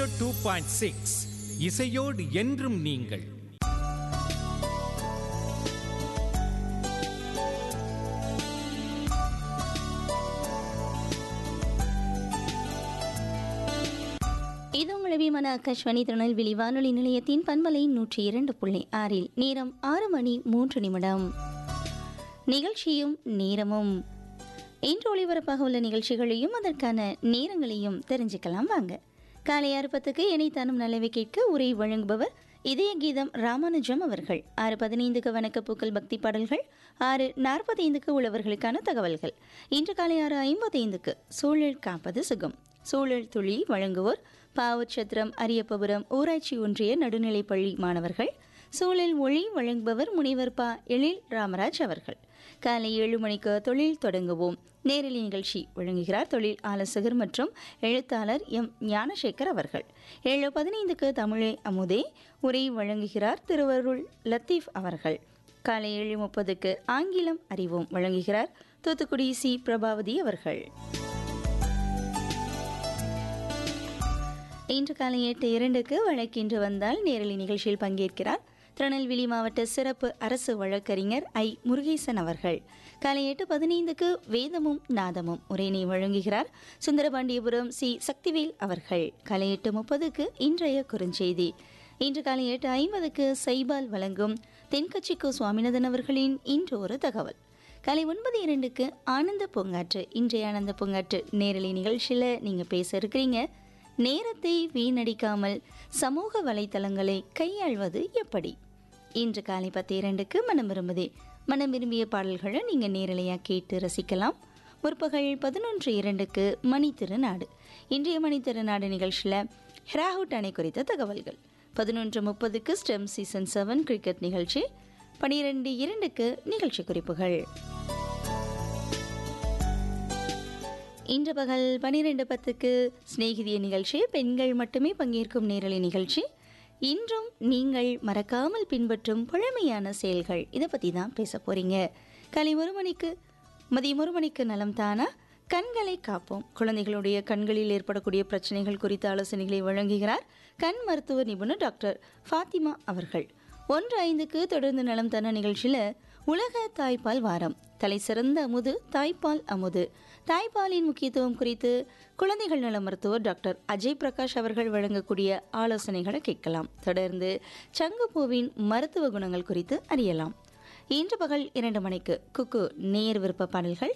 two point six இசையோடு என்றும் நீங்கள் இது உங்கள் அபிமான ஆகாஷ்வாணி திருநெல்வேலி வானொலி நிலையத்தின் பண்பலை நூற்றி இரண்டு புள்ளி ஆறில் நேரம் ஆறு மணி மூன்று நிமிடம் நிகழ்ச்சியும் நேரமும் இன்று ஒளிபரப்பாக உள்ள நிகழ்ச்சிகளையும் அதற்கான நேரங்களையும் தெரிஞ்சுக்கலாம் வாங்க காலை ஆறு பத்துக்கு இணைத்தானும் நல்லவை கேட்க உரை வழங்குபவர் இதய கீதம் ராமானுஜம் அவர்கள் ஆறு பதினைந்துக்கு வணக்கப்பூக்கள் பக்தி பாடல்கள் ஆறு நாற்பத்தைந்துக்கு உள்ளவர்களுக்கான தகவல்கள் இன்று காலை ஆறு ஐம்பத்தைந்துக்கு சூழல் காப்பது சுகம் சூழல் துளி வழங்குவோர் பாவச்சத்திரம் அரியப்பபுரம் ஊராட்சி ஒன்றிய நடுநிலைப்பள்ளி மாணவர்கள் சூழல் ஒளி வழங்குபவர் முனைவர் பா எழில் ராமராஜ் அவர்கள் காலை ஏழு மணிக்கு தொழில் தொடங்குவோம் நேரலை நிகழ்ச்சி வழங்குகிறார் தொழில் ஆலோசகர் மற்றும் எழுத்தாளர் எம் ஞானசேகர் அவர்கள் ஏழு பதினைந்துக்கு தமிழே அமுதே உரை வழங்குகிறார் திருவருள் லத்தீஃப் அவர்கள் காலை ஏழு முப்பதுக்கு ஆங்கிலம் அறிவோம் வழங்குகிறார் தூத்துக்குடி சி பிரபாவதி அவர்கள் இன்று காலை எட்டு இரண்டுக்கு வழக்கின்று வந்தால் நேரலை நிகழ்ச்சியில் பங்கேற்கிறார் திருநெல்வேலி மாவட்ட சிறப்பு அரசு வழக்கறிஞர் ஐ முருகேசன் அவர்கள் காலை எட்டு பதினைந்துக்கு வேதமும் நாதமும் உரையினை வழங்குகிறார் சுந்தரபாண்டியபுரம் சி சக்திவேல் அவர்கள் காலை எட்டு முப்பதுக்கு இன்றைய குறுஞ்செய்தி இன்று காலை எட்டு ஐம்பதுக்கு சைபால் வழங்கும் தென்கட்சிக்கு சுவாமிநாதன் அவர்களின் இன்று ஒரு தகவல் காலை ஒன்பது இரண்டுக்கு ஆனந்த பூங்காற்று இன்றைய ஆனந்த பூங்காற்று நேரலை நிகழ்ச்சியில் நீங்கள் பேச இருக்கிறீங்க நேரத்தை வீணடிக்காமல் சமூக வலைத்தளங்களை கையாள்வது எப்படி இன்று காலை பத்து இரண்டுக்கு மனம் விரும்புதே மனம் விரும்பிய பாடல்களை நீங்கள் நேரலையாக கேட்டு ரசிக்கலாம் முற்பகல் பதினொன்று இரண்டுக்கு மணி திருநாடு இன்றைய மணி திருநாடு நிகழ்ச்சியில் ஹெராஹுட் அணை குறித்த தகவல்கள் பதினொன்று முப்பதுக்கு ஸ்டெம் சீசன் செவன் கிரிக்கெட் நிகழ்ச்சி பனிரெண்டு இரண்டுக்கு நிகழ்ச்சி குறிப்புகள் இன்று பகல் பனிரெண்டு பத்துக்கு சிநேகிதிய நிகழ்ச்சி பெண்கள் மட்டுமே பங்கேற்கும் நேரலை நிகழ்ச்சி இன்றும் நீங்கள் மறக்காமல் பின்பற்றும் பழமையான செயல்கள் இதை பற்றி தான் பேச போகிறீங்க காலை ஒரு மணிக்கு மதியம் ஒரு மணிக்கு நலம் தானா கண்களை காப்போம் குழந்தைகளுடைய கண்களில் ஏற்படக்கூடிய பிரச்சனைகள் குறித்த ஆலோசனைகளை வழங்குகிறார் கண் மருத்துவ நிபுணர் டாக்டர் ஃபாத்திமா அவர்கள் ஒன்று ஐந்துக்கு தொடர்ந்து நலம் தானா நிகழ்ச்சியில் உலக தாய்ப்பால் வாரம் தலை சிறந்த அமுது தாய்ப்பால் அமுது தாய்ப்பாலின் முக்கியத்துவம் குறித்து குழந்தைகள் நல மருத்துவர் டாக்டர் அஜய் பிரகாஷ் அவர்கள் வழங்கக்கூடிய ஆலோசனைகளை கேட்கலாம் தொடர்ந்து சங்குப்பூவின் மருத்துவ குணங்கள் குறித்து அறியலாம் இன்று பகல் இரண்டு மணிக்கு குக்கு நேர் விருப்ப பாடல்கள்